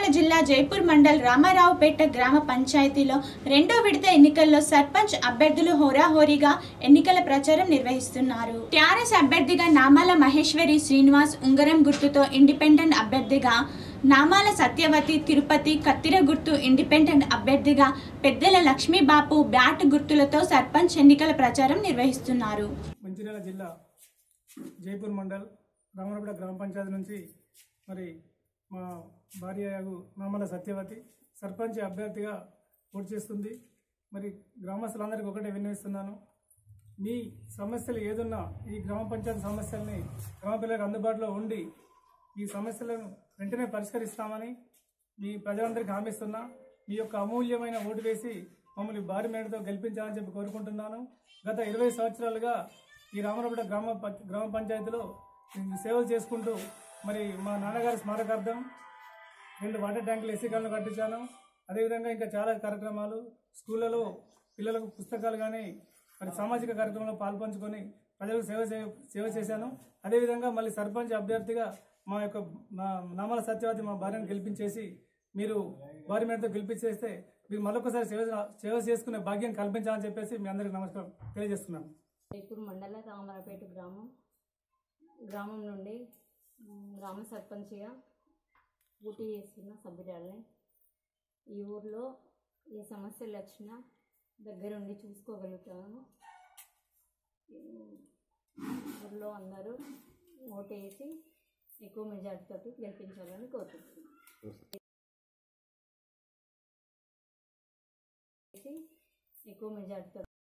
మంచిర్యాల జిల్లా జైపూర్ మండల్ రామారావుపేట గ్రామ పంచాయతీలో రెండో విడత ఎన్నికల్లో సర్పంచ్ అభ్యర్థులు హోరాహోరీగా ఎన్నికల ప్రచారం నిర్వహిస్తున్నారు టీఆర్ఎస్ అభ్యర్థిగా నామాల మహేశ్వరి శ్రీనివాస్ ఉంగరం గుర్తుతో ఇండిపెండెంట్ అభ్యర్థిగా నామాల సత్యవతి తిరుపతి కత్తిర గుర్తు ఇండిపెండెంట్ అభ్యర్థిగా పెద్దల లక్ష్మీబాపు బ్యాట్ గుర్తులతో సర్పంచ్ ఎన్నికల ప్రచారం నిర్వహిస్తున్నారు మంచిర్యాల జిల్లా జైపూర్ మండల్ రామరపేట గ్రామ పంచాయతీ నుంచి మరి మా భార్య యాగు నామల సత్యవతి సర్పంచ్ అభ్యర్థిగా పోటీ చేస్తుంది మరి గ్రామస్తులందరికీ ఒకటే విన్నవిస్తున్నాను మీ సమస్యలు ఏదున్నా ఈ గ్రామ పంచాయతీ సమస్యల్ని గ్రామ పిల్లలకు అందుబాటులో ఉండి ఈ సమస్యలను వెంటనే పరిష్కరిస్తామని మీ ప్రజలందరికీ హామీస్తున్నా మీ యొక్క అమూల్యమైన ఓటు వేసి మమ్మల్ని భారీ మేడతో గెలిపించాలని చెప్పి కోరుకుంటున్నాను గత ఇరవై సంవత్సరాలుగా ఈ రామరపేట గ్రామ పం- గ్రామ పంచాయతీలో నేను సేవలు చేసుకుంటూ మరి మా నాన్నగారి స్మారకార్థం రెండు వాటర్ ట్యాంకులు ఎస్సీ కాలను కట్టించాను అదేవిధంగా ఇంకా చాలా కార్యక్రమాలు స్కూళ్ళలో పిల్లలకు పుస్తకాలు కానీ మరి సామాజిక కార్యక్రమంలో పాల్పంచుకొని ప్రజలకు సేవ చే- సేవ చేశాను అదేవిధంగా మళ్ళీ సర్పంచ్ అభ్యర్థిగా మా యొక్క మా నామాల సత్యవతి మా భార్యను గెలిపించేసి మీరు భారీ మేరతో గెలిపించేస్తే మీరు మరొకసారి సేవ సేవ చేసుకునే భాగ్యం కల్పించాలని చెప్పేసి మీ అందరికీ నమస్కారం తెలియజేస్తున్నాను జైపూర్ మండల రామరాపేట గ్రామం గ్రామం నుండి మ్, గ్రామ సర్పంచ్గా పోటీ చేస్తున్న సభ్యురాలని ఈ ఊర్లో ఏ సమస్యలు వచ్చినా దగ్గరుండి చూసుకోగలుగుతాను ఊర్లో అందరూ ఓటేసి ఎక్కువ మెజార్టీతో గెలిపించాలని కోరుకుంటున్నాను ఎక్కువ మెజార్టీతో